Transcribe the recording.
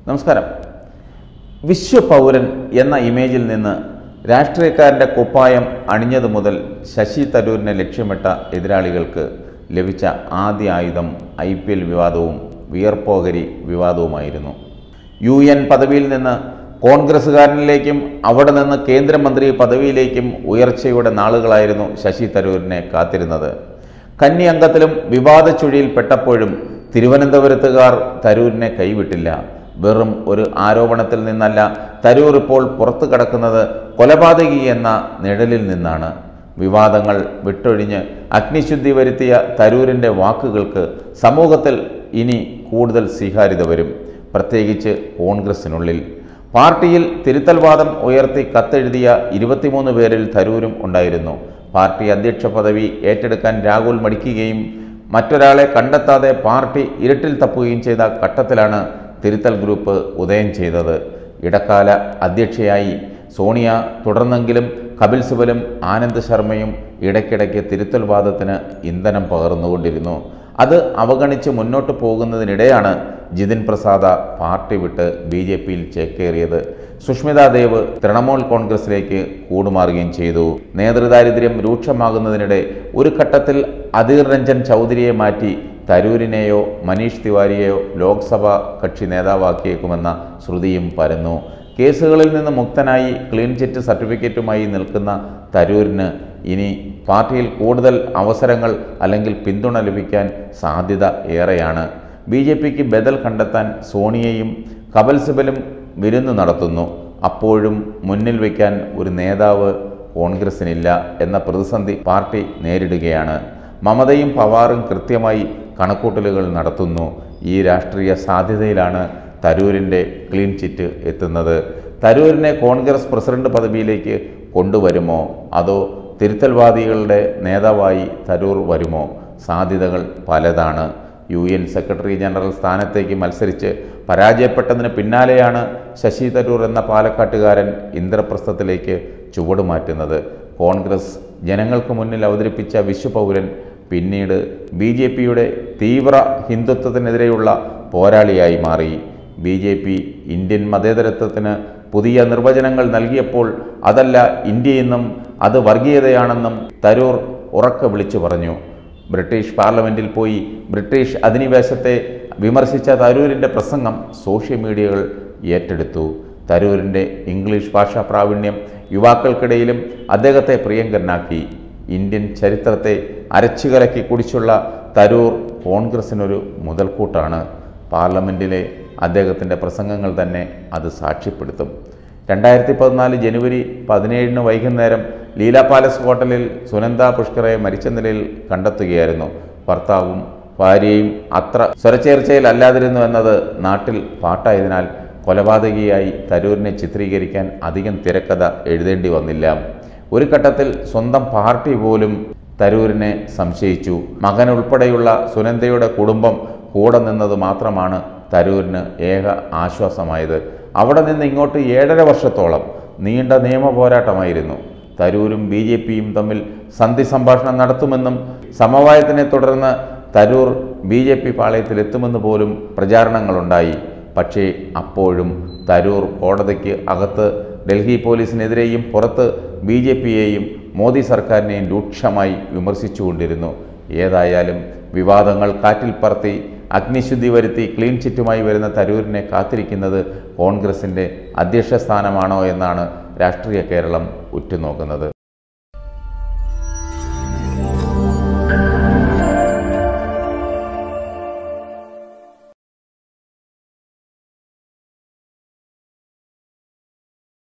നമസ്കാരം വിശ്വപൗരൻ എന്ന ഇമേജിൽ നിന്ന് രാഷ്ട്രീയക്കാരൻ്റെ കുപ്പായം അണിഞ്ഞതു മുതൽ ശശി തരൂരിനെ ലക്ഷ്യമിട്ട എതിരാളികൾക്ക് ലഭിച്ച ആദ്യ ആയുധം ഐ പി എൽ വിവാദവും വിയർപ്പോകരി വിവാദവുമായിരുന്നു യു എൻ പദവിയിൽ നിന്ന് കോൺഗ്രസ്സുകാരനിലേക്കും അവിടെ നിന്ന് കേന്ദ്രമന്ത്രി പദവിയിലേക്കും ഉയർച്ചയുടെ നാളുകളായിരുന്നു ശശി തരൂരിനെ കാത്തിരുന്നത് കന്നി അംഗത്തിലും വിവാദ ചുഴിയിൽപ്പെട്ടപ്പോഴും തിരുവനന്തപുരത്തുകാർ തരൂരിനെ കൈവിട്ടില്ല വെറും ഒരു ആരോപണത്തിൽ നിന്നല്ല തരൂർ ഇപ്പോൾ പുറത്തു കടക്കുന്നത് കൊലപാതകി എന്ന നിഴലിൽ നിന്നാണ് വിവാദങ്ങൾ വിട്ടൊഴിഞ്ഞ് അഗ്നിശുദ്ധി വരുത്തിയ തരൂരിൻ്റെ വാക്കുകൾക്ക് സമൂഹത്തിൽ ഇനി കൂടുതൽ സ്വീകാര്യത വരും പ്രത്യേകിച്ച് കോൺഗ്രസിനുള്ളിൽ പാർട്ടിയിൽ തിരുത്തൽവാദം ഉയർത്തി കത്തെഴുതിയ ഇരുപത്തിമൂന്ന് പേരിൽ തരൂരും ഉണ്ടായിരുന്നു പാർട്ടി അധ്യക്ഷ പദവി ഏറ്റെടുക്കാൻ രാഹുൽ മടിക്കുകയും മറ്റൊരാളെ കണ്ടെത്താതെ പാർട്ടി ഇരുട്ടിൽ തപ്പുകയും ചെയ്ത ഘട്ടത്തിലാണ് തിരുത്തൽ ഗ്രൂപ്പ് ഉദയം ചെയ്തത് ഇടക്കാല അധ്യക്ഷയായി സോണിയ തുടർന്നെങ്കിലും കപിൽ സിബലും ആനന്ദ് ശർമ്മയും ഇടയ്ക്കിടയ്ക്ക് തിരുത്തൽവാദത്തിന് ഇന്ധനം പകർന്നുകൊണ്ടിരുന്നു അത് അവഗണിച്ച് മുന്നോട്ട് പോകുന്നതിനിടെയാണ് ജിതിൻ പ്രസാദ പാർട്ടി വിട്ട് ബി ജെ പിയിൽ ചേക്കേറിയത് സുഷ്മിത ദേവ് തൃണമൂൽ കോൺഗ്രസിലേക്ക് കൂടുമാറുകയും ചെയ്തു നേതൃദാരിദ്ര്യം രൂക്ഷമാകുന്നതിനിടെ ഒരു ഘട്ടത്തിൽ അധീർ രഞ്ജൻ ചൗധരിയെ മാറ്റി തരൂരിനെയോ മനീഷ് തിവാരിയെയോ ലോക്സഭാ കക്ഷി നേതാവാക്കിയേക്കുമെന്ന ശ്രുതിയും പരന്നു കേസുകളിൽ നിന്ന് മുക്തനായി ക്ലീൻ ചിറ്റ് സർട്ടിഫിക്കറ്റുമായി നിൽക്കുന്ന തരൂരിന് ഇനി പാർട്ടിയിൽ കൂടുതൽ അവസരങ്ങൾ അല്ലെങ്കിൽ പിന്തുണ ലഭിക്കാൻ സാധ്യത ഏറെയാണ് ബി ജെ പിക്ക് ബദൽ കണ്ടെത്താൻ സോണിയയും കപിൽ സിബലും വിരുന്ന് നടത്തുന്നു അപ്പോഴും മുന്നിൽ വയ്ക്കാൻ ഒരു നേതാവ് കോൺഗ്രസിനില്ല എന്ന പ്രതിസന്ധി പാർട്ടി നേരിടുകയാണ് മമതയും പവാറും കൃത്യമായി കണക്കൂട്ടലുകൾ നടത്തുന്നു ഈ രാഷ്ട്രീയ സാധ്യതയിലാണ് തരൂരിൻ്റെ ക്ലീൻ ചിറ്റ് എത്തുന്നത് തരൂരിനെ കോൺഗ്രസ് പ്രസിഡന്റ് പദവിയിലേക്ക് കൊണ്ടുവരുമോ അതോ തിരുത്തൽവാദികളുടെ നേതാവായി തരൂർ വരുമോ സാധ്യതകൾ പലതാണ് യു എൻ സെക്രട്ടറി ജനറൽ സ്ഥാനത്തേക്ക് മത്സരിച്ച് പരാജയപ്പെട്ടതിന് പിന്നാലെയാണ് ശശി തരൂർ എന്ന പാലക്കാട്ടുകാരൻ ഇന്ദ്രപ്രസ്ഥത്തിലേക്ക് ചുവടുമാറ്റുന്നത് കോൺഗ്രസ് ജനങ്ങൾക്ക് മുന്നിൽ അവതരിപ്പിച്ച വിശ്വപൗരൻ പിന്നീട് ബി ജെ പിയുടെ തീവ്ര ഹിന്ദുത്വത്തിനെതിരെയുള്ള പോരാളിയായി മാറി ബി ജെ പി ഇന്ത്യൻ മതേതരത്വത്തിന് പുതിയ നിർവചനങ്ങൾ നൽകിയപ്പോൾ അതല്ല ഇന്ത്യയെന്നും അത് വർഗീയതയാണെന്നും തരൂർ ഉറക്കെ വിളിച്ചു പറഞ്ഞു ബ്രിട്ടീഷ് പാർലമെൻറ്റിൽ പോയി ബ്രിട്ടീഷ് അധിനിവേശത്തെ വിമർശിച്ച തരൂരിൻ്റെ പ്രസംഗം സോഷ്യൽ മീഡിയകൾ ഏറ്റെടുത്തു തരൂരിൻ്റെ ഇംഗ്ലീഷ് ഭാഷാ പ്രാവീണ്യം യുവാക്കൾക്കിടയിലും അദ്ദേഹത്തെ പ്രിയങ്കരനാക്കി ഇന്ത്യൻ ചരിത്രത്തെ അരച്ചുകലക്കി കുടിച്ചുള്ള തരൂർ കോൺഗ്രസിനൊരു മുതൽക്കൂട്ടാണ് പാർലമെൻറ്റിലെ അദ്ദേഹത്തിൻ്റെ പ്രസംഗങ്ങൾ തന്നെ അത് സാക്ഷ്യപ്പെടുത്തും രണ്ടായിരത്തി പതിനാല് ജനുവരി പതിനേഴിന് വൈകുന്നേരം ലീല പാലസ് ഹോട്ടലിൽ സുനന്ദ പുഷ്കറെ മരിച്ച നിലയിൽ കണ്ടെത്തുകയായിരുന്നു ഭർത്താവും ഭാര്യയും അത്ര സ്വരച്ചേർച്ചയിലല്ലാതിരുന്നു എന്നത് നാട്ടിൽ പാട്ടായതിനാൽ കൊലപാതകിയായി തരൂരിനെ ചിത്രീകരിക്കാൻ അധികം തിരക്കഥ എഴുതേണ്ടി വന്നില്ല ഒരു ഘട്ടത്തിൽ സ്വന്തം പാർട്ടി പോലും തരൂരിനെ സംശയിച്ചു മകൻ ഉൾപ്പെടെയുള്ള സുനന്ദയുടെ കുടുംബം കൂടെ നിന്നത് മാത്രമാണ് തരൂരിന് ഏക ആശ്വാസമായത് അവിടെ നിന്ന് ഇങ്ങോട്ട് ഏഴര വർഷത്തോളം നീണ്ട നിയമ പോരാട്ടമായിരുന്നു തരൂരും ബി ജെ പിയും തമ്മിൽ സന്ധി സംഭാഷണം നടത്തുമെന്നും സമവായത്തിനെ തുടർന്ന് തരൂർ ബി ജെ പി പാളയത്തിലെത്തുമെന്ന് പോലും പ്രചാരണങ്ങളുണ്ടായി പക്ഷേ അപ്പോഴും തരൂർ കോടതിക്ക് അകത്ത് ഡൽഹി പോലീസിനെതിരെയും പുറത്ത് ബി ജെ പിയെയും മോദി സർക്കാരിനെയും രൂക്ഷമായി വിമർശിച്ചുകൊണ്ടിരുന്നു ഏതായാലും വിവാദങ്ങൾ കാറ്റിൽ പറത്തി അഗ്നിശുദ്ധി വരുത്തി ക്ലീൻ ചിറ്റുമായി വരുന്ന തരൂരിനെ കാത്തിരിക്കുന്നത് കോൺഗ്രസിൻ്റെ അധ്യക്ഷ സ്ഥാനമാണോ എന്നാണ് രാഷ്ട്രീയ കേരളം ഉറ്റുനോക്കുന്നത്